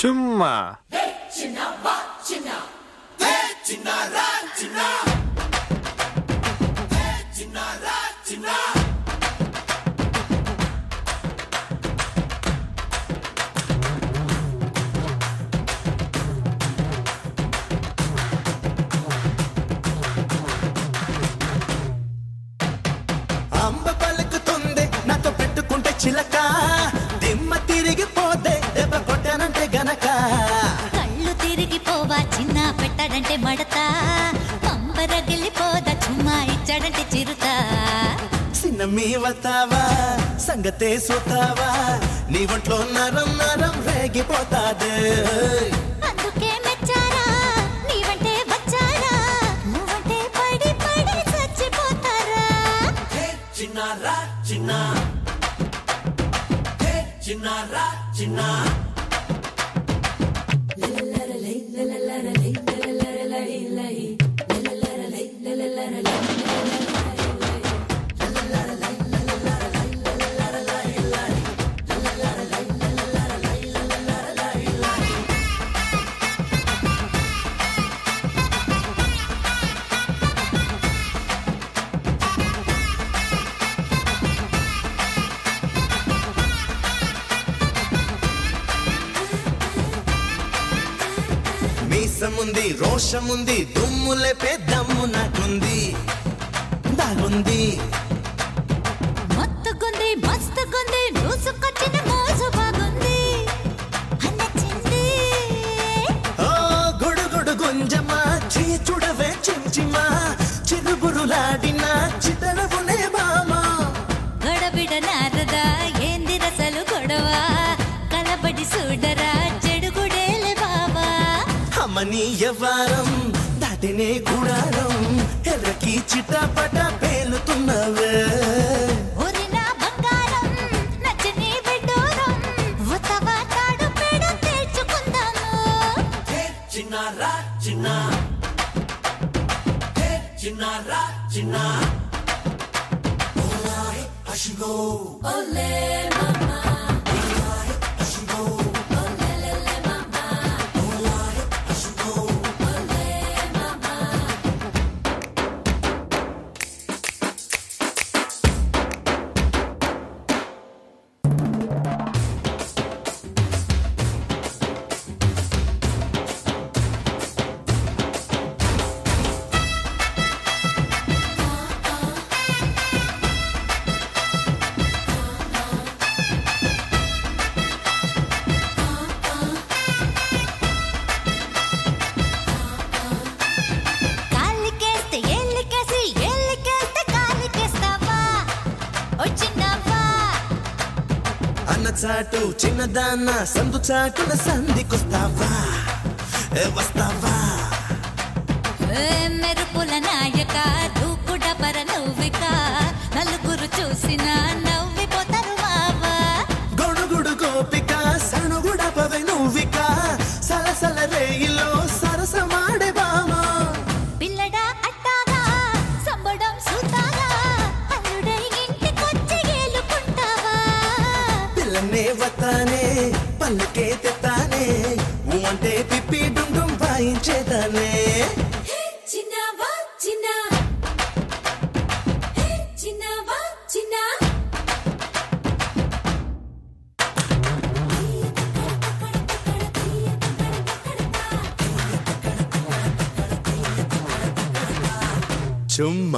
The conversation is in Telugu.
చుమ్మా అంబ పలుకుతుంది నాతో పెట్టుకుంటే చిలక దిమ్మ తిరిగిపోతే దెబ్బ కొట్టానంటే గనక కళ్ళు తిరిగిపోవా చిన్న పెట్టాడంటే మడత పంపరగిలిపోదా చుమ్మా ఇచ్చాడంటే చిరుత చిన్న మీ వస్తావా సంగతే సూతావా నీ ఒంట్లో నరం నరం రేగిపోతాదే అందుకే మెచ్చారా నీవంటే వచ్చారా నువ్వంటే పడి పడి చచ్చిపోతారా చిన్నారా చిన్న చిన్నారా చిన్న మీసముంది రోషముంది దుమ్ము లేపే దమ్ము నాకుంది దాగుంది మత్తుకుంది మస్తుకుంది మూసుకొచ్చిన మోజు బాగుంది అన్నచ్చింది ఓ గుడుగుడు గుంజమా చీ చూడవే చించిమా చిరుబురులాడిన చితనవునే బామా గడబిడ నారదా ఏంది రసలు గొడవ కలబడి చూడరా చెడుగుడేలే బావా అమ్మని యవ్వారం దాటినే గుడారం ఎర్రకి చిటపట పేలుతున్నవే ఊరిన బంగారం నచ్చని విడ్డూరం ఉతవా తాడు పేడ తేల్చుకుందాము చిన్నారా చిన్న చిన్నారా చిన్న అషిగో కాలికేస్తే ఎల్లికేసి ఎల్లికేస్తే కాలికేస్తావా వచ్చినావా అన్న చాటు చిన్నదాన్న సందు చాటున సంధికొస్తావా ఏ వస్తావా ఏ మెరుపుల నాయక దూకుడ పర నువ్విక నలుగురు చూసిన నవ్విపోతారు మావా గొడుగుడు గోపిక సణుగుడ పవె నువ్విక సలసల రేయిలో సరసమాడే బామా పిల్లడా అట్టాగా సంబడం సూతాగా అల్లుడై ఇంటికొచ్చి ఏలుకుంటావా పిల్లనే వస్తానే పల్లకే తెత్తానే ఊ అంటే పిప్పి డుండుం వాయించేదానే చిన్నవా చిన్న చిన్నవా చిన్న చుమ్మా